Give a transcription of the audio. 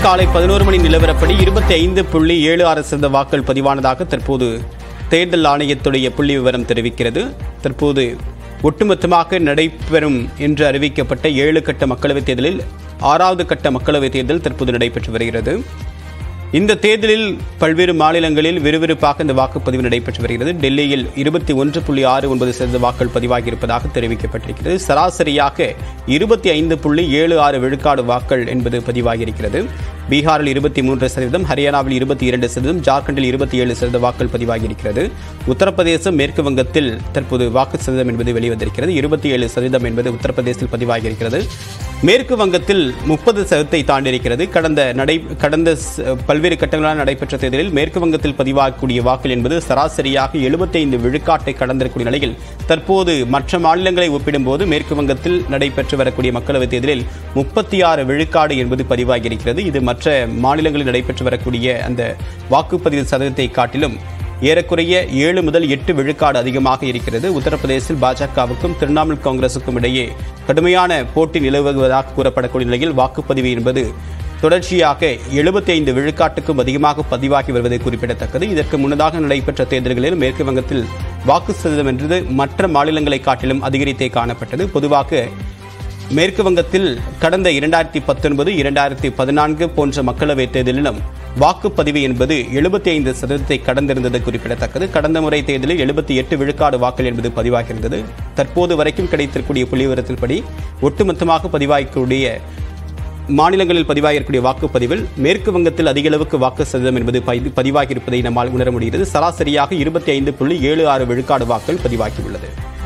காலை பதினோரு மணி நிலவரப்படி இருபத்தி ஐந்து புள்ளி ஏழு ஆறு சதவீத வாக்குகள் பதிவானதாக தற்போது தேர்தல் ஆணையத்துடைய புள்ளி விவரம் தெரிவிக்கிறது தற்போது ஒட்டுமொத்தமாக நடைபெறும் என்று அறிவிக்கப்பட்ட ஏழு கட்ட மக்களவைத் தேர்தலில் ஆறாவது கட்ட மக்களவைத் தேர்தல் தற்போது நடைபெற்று வருகிறது இந்த தேர்தலில் பல்வேறு மாநிலங்களில் விறுவிறுப்பாக இந்த வாக்குப்பதிவு நடைபெற்று வருகிறது டெல்லியில் இருபத்தி ஒன்று புள்ளி ஆறு ஒன்பது சதவீத வாக்குகள் பதிவாகியிருப்பதாக தெரிவிக்கப்பட்டிருக்கிறது சராசரியாக இருபத்தி ஐந்து புள்ளி ஏழு ஆறு விழுக்காடு வாக்கள் என்பது பதிவாகியிருக்கிறது பீகாரில் இருபத்தி மூன்று சதவீதம் ஹரியானாவில் இருபத்தி இரண்டு சதவீதம் ஜார்க்கண்டில் இருபத்தி ஏழு சதவீத வாக்குகள் பதிவாகியிருக்கிறது உத்தரப்பிரதேசம் மேற்கு வங்கத்தில் தற்போது வாக்கு சதவீதம் என்பது வெளிவந்திருக்கிறது இருபத்தி ஏழு சதவீதம் என்பது உத்தரப்பிரதேசத்தில் பதிவாகியிருக்கிறது மேற்கு வங்கத்தில் முப்பது சதத்தை தாண்டியிருக்கிறது கடந்த நடை கடந்த ஸ்- பல்வேறு கட்டங்களால் நடைபெற்ற தேர்தலில் மேற்கு வங்கத்தில் பதிவாகக்கூடிய வாக்குகள் என்பது சராசரியாக 75 விழுக்காட்டை கடந்திருக்கக்கூடிய நிலையில் தற்போது மற்ற மாநிலங்களை ஒப்பிடும்போது மேற்கு வங்கத்தில் நடைபெற்று வரக்கூடிய மக்களவைத் தேர்தலில் முப்பத்தி ஆறு விழுக்காடு என்பது பதிவாகியிருக்கிறது இது மற்ற மாநிலங்களில் நடைபெற்று வரக்கூடிய அந்த வாக்குப்பதிவு சதவீதத்தை காட்டிலும் ஏறக்குறைய ஏழு முதல் எட்டு விழுக்காடு அதிகமாக இருக்கிறது உத்தரப்பிரதேசத்தில் பாஜகவுக்கும் திரிணாமுல் காங்கிரசுக்கும் இடையே கடுமையான போட்டி நிலவுவதாக கூறப்படக்கூடிய நிலையில் வாக்குப்பதிவு என்பது தொடர்ச்சியாக 75 விழுக்காட்டுக்கும் அதிகமாக பதிவாகி வருவது குறிப்பிடத்தக்கது இதற்கு முன்னதாக நடைபெற்ற தேர்தல்களில் மேற்கு வங்கத்தில் வாக்கு சதவீதம் என்பது மற்ற மாநிலங்களை காட்டிலும் அதிகரித்தே காணப்பட்டது பொதுவாக மேற்கு வங்கத்தில் கடந்த இரண்டாயிரத்தி பத்தொன்பது இரண்டாயிரத்தி பதினான்கு போன்ற மக்களவைத் தேர்தலிலும் வாக்குப்பதிவு என்பது 75% ஐந்து சதவீதத்தை கடந்திருந்தது குறிப்பிடத்தக்கது கடந்த முறை தேர்தலில் எழுபத்தி எட்டு விழுக்காடு வாக்கள் என்பது பதிவாகியிருந்தது தற்போது வரைக்கும் கிடைத்திருக்கூடிய புள்ளிவிவரத்தின்படி ஒட்டுமொத்தமாக பதிவாகக்கூடிய மாநிலங்களில் பதிவாகியிருக்கக்கூடிய வாக்குப்பதிவில் மேற்கு வங்கத்தில் அதிக அளவுக்கு வாக்கு சதவீதம் என்பது பதி- பதிவாகியிருப்பதை நம்மால் உணர முடிகிறது சராசரியாக இருபத்தி ஐந்து புள்ளி ஏழு ஆறு விழுக்காடு வாக்கள் பதிவாகியுள்ளது